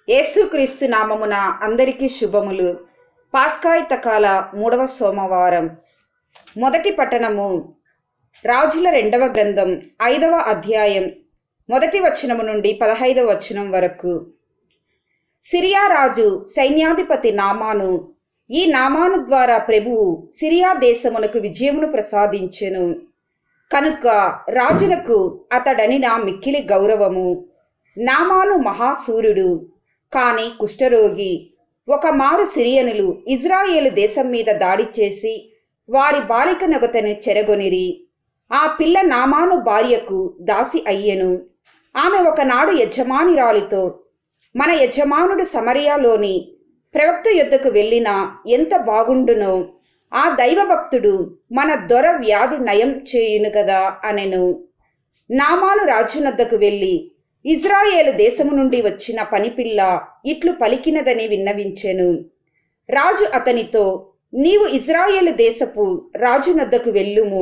యేసుక్రీస్తు నామమున అందరికీ శుభములు పాస్కాయిత కాల మూడవ సోమవారం మొదటి పట్టణము రాజుల రెండవ గ్రంథం ఐదవ అధ్యాయం మొదటి వచనము నుండి పదహైదవ వచనం వరకు సిరియా రాజు సైన్యాధిపతి నామాను ఈ నామాను ద్వారా ప్రభువు సిరియా దేశమునకు విజయమును ప్రసాదించెను కనుక రాజులకు అతడనిన మిక్కిలి గౌరవము నామాను మహాసూర్యుడు కాని కుష్ఠరోగి ఒక మారు సిరియనులు ఇజ్రాయేలు దేశం మీద దాడి చేసి వారి బాలిక నగతను చెరగొనిరి ఆ పిల్ల నామాను భార్యకు దాసి అయ్యెను ఆమె ఒకనాడు యజమానిరాలితో మన యజమానుడు సమరయాలోని ప్రవక్త యొద్దకు వెళ్ళినా ఎంత బాగుండునో ఆ దైవభక్తుడు మన దొర వ్యాధి నయం చేయును కదా అనెను నామాను రాజునద్దకు వెళ్ళి ఇజ్రాయేలు దేశము నుండి వచ్చిన పనిపిల్ల ఇట్లు పలికినదని విన్నవించెను రాజు అతనితో నీవు ఇజ్రాయేలు దేశపు రాజునద్దకు వెళ్ళుము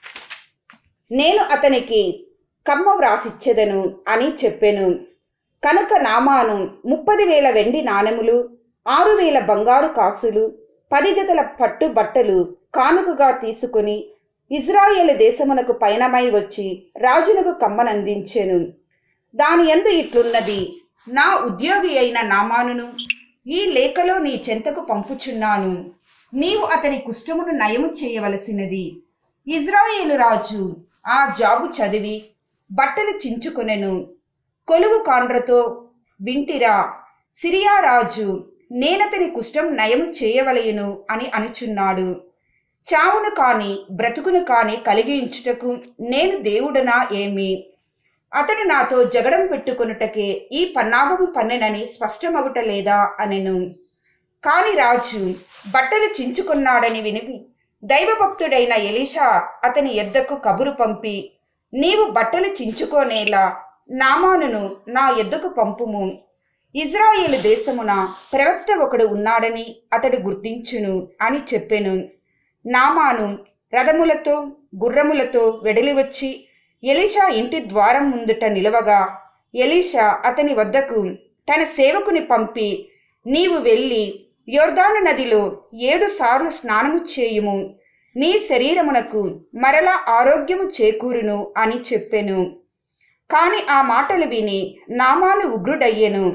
నేను అతనికి కమ్మ వ్రాసిచ్చెదను అని చెప్పెను కనుక నామాను ముప్పది వేల వెండి నాణెములు ఆరు వేల బంగారు కాసులు పది జతల పట్టు బట్టలు కానుకగా తీసుకుని ఇజ్రాయేలు దేశమునకు పయనమై వచ్చి రాజునకు కమ్మనందించెను దాని యందు ఇట్లున్నది నా ఉద్యోగి అయిన నామానును ఈ లేఖలో నీ చెంతకు పంపుచున్నాను నీవు అతని కుష్ఠమును నయము చేయవలసినది ఇజ్రాయేలు రాజు ఆ జాబు చదివి బట్టలు చించుకొనెను కొలువు కాండ్రతో వింటిరా సిరియా రాజు నేనతని కుష్ఠం నయము చేయవలయను అని అనుచున్నాడు చావును కాని బ్రతుకును కాని కలిగించుటకు నేను దేవుడనా ఏమి అతడు నాతో జగడం పెట్టుకొనుటకే ఈ పన్నాగము పన్నెనని స్పష్టమగుట లేదా అనెను కాని రాజు బట్టలు చించుకున్నాడని వినివి దైవభక్తుడైన ఎలీషా అతని ఎద్దకు కబురు పంపి నీవు బట్టలు చించుకోనేలా నామానును నా ఎద్దకు పంపుము ఇజ్రాయేలు దేశమున ప్రవక్త ఒకడు ఉన్నాడని అతడు గుర్తించును అని చెప్పెను నామాను రథములతో గుర్రములతో వెడలి వచ్చి ఎలీషా ఇంటి ద్వారం ముందుట నిలవగా ఎలీషా అతని వద్దకు తన సేవకుని పంపి నీవు వెళ్ళి యోర్దాను నదిలో ఏడు సార్లు స్నానము చేయుము నీ శరీరమునకు మరలా ఆరోగ్యము చేకూరును అని చెప్పెను కాని ఆ మాటలు విని నామాను ఉగ్రుడయ్యెను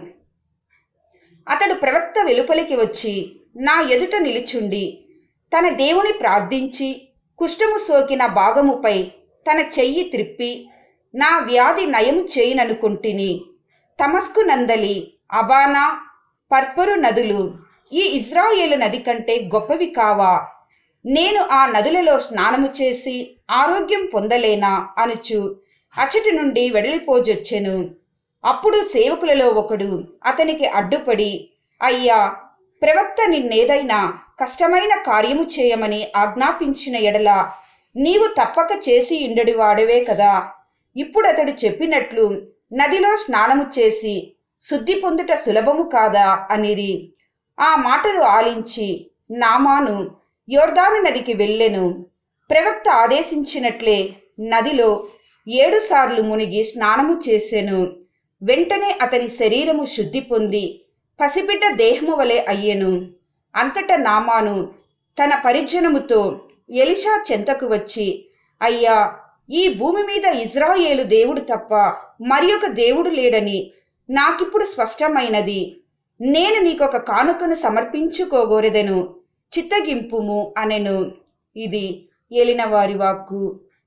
అతడు ప్రవక్త వెలుపలికి వచ్చి నా ఎదుట నిలుచుండి తన దేవుని ప్రార్థించి కుష్ఠము సోకిన భాగముపై తన చెయ్యి త్రిప్పి నా వ్యాధి నయము చేయననుకుంటుని తమస్కు నందలి అబానా పర్పరు నదులు ఈ ఇజ్రాయేలు నది కంటే గొప్పవి కావా నేను ఆ నదులలో స్నానము చేసి ఆరోగ్యం పొందలేనా అనుచు అచటి నుండి వెడలిపోజొచ్చెను అప్పుడు సేవకులలో ఒకడు అతనికి అడ్డుపడి అయ్యా ప్రవక్త నిన్నేదైనా కష్టమైన కార్యము చేయమని ఆజ్ఞాపించిన ఎడల నీవు తప్పక చేసి ఉండడి వాడవే కదా ఇప్పుడు అతడు చెప్పినట్లు నదిలో స్నానము చేసి శుద్ధి పొందుట సులభము కాదా అనిరి ఆ మాటలు ఆలించి నామాను యోర్దాను నదికి వెళ్ళెను ప్రవక్త ఆదేశించినట్లే నదిలో ఏడుసార్లు మునిగి స్నానము చేసెను వెంటనే అతని శరీరము శుద్ధి పొంది పసిబిడ్డ దేహము వలె అయ్యెను అంతటా నామాను తన పరిజనముతో ఎలిషా చెంతకు వచ్చి అయ్యా ఈ భూమి మీద ఇజ్రాయేలు దేవుడు తప్ప మరి ఒక దేవుడు లేడని నాకిప్పుడు స్పష్టమైనది నేను నీకొక కానుకను సమర్పించుకోగోరెదను చిత్తగింపుము అనెను ఇది ఏలినవారి వాక్కు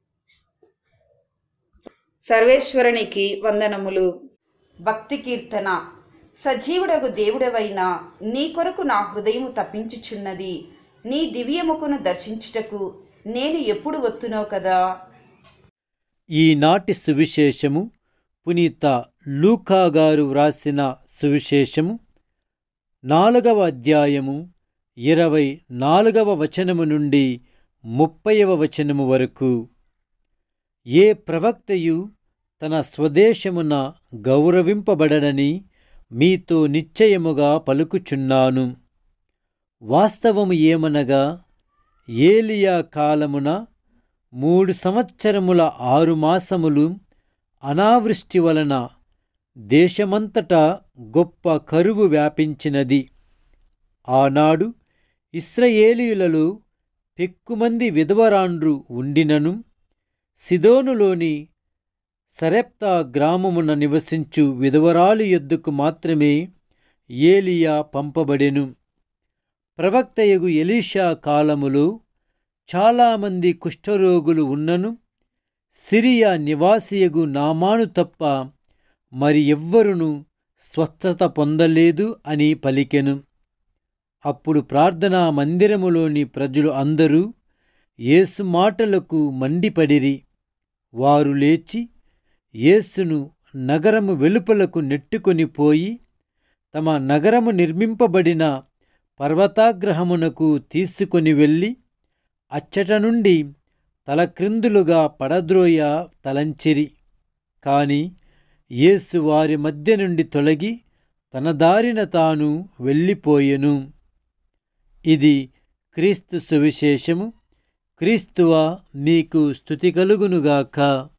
సర్వేశ్వరునికి వందనములు భక్తి కీర్తన సజీవుడగు దేవుడవైన నీ కొరకు నా హృదయము తప్పించుచున్నది నీ దివ్యముఖను దర్శించుటకు నేను ఎప్పుడు వత్తునో కదా ఈనాటి సువిశేషము పునీత లూకా గారు వ్రాసిన సువిశేషము నాలుగవ అధ్యాయము ఇరవై నాలుగవ వచనము నుండి ముప్పైవ వచనము వరకు ఏ ప్రవక్తయు తన స్వదేశమున గౌరవింపబడనని మీతో నిశ్చయముగా పలుకుచున్నాను వాస్తవము ఏమనగా ఏలియా కాలమున మూడు సంవత్సరముల ఆరు మాసములు అనావృష్టి వలన దేశమంతటా గొప్ప కరువు వ్యాపించినది ఆనాడు ఇస్రయేలీయులలో పెక్కుమంది విధవరాండ్రు ఉండినను సిదోనులోని సరెప్తా గ్రామమున నివసించు విధవరాలు యొద్దకు మాత్రమే ఏలియా పంపబడెను ప్రవక్తయగు ఎలీషా కాలములో చాలామంది కుష్ఠరోగులు ఉన్నను సిరియా నివాసియగు నామాను తప్ప మరి ఎవ్వరును స్వస్థత పొందలేదు అని పలికెను అప్పుడు ప్రార్థనా మందిరములోని ప్రజలు అందరూ యేసు మాటలకు మండిపడిరి వారు లేచి యేసును నగరము వెలుపలకు నెట్టుకొని పోయి తమ నగరము నిర్మింపబడిన పర్వతాగ్రహమునకు తీసుకొని వెళ్ళి అచ్చట నుండి తలక్రిందులుగా పడద్రోయ తలంచిరి కాని యేసు వారి మధ్య నుండి తొలగి తన దారిన తాను వెళ్ళిపోయెను ఇది క్రీస్తు సువిశేషము క్రీస్తువ మీకు స్థుతి కలుగునుగాక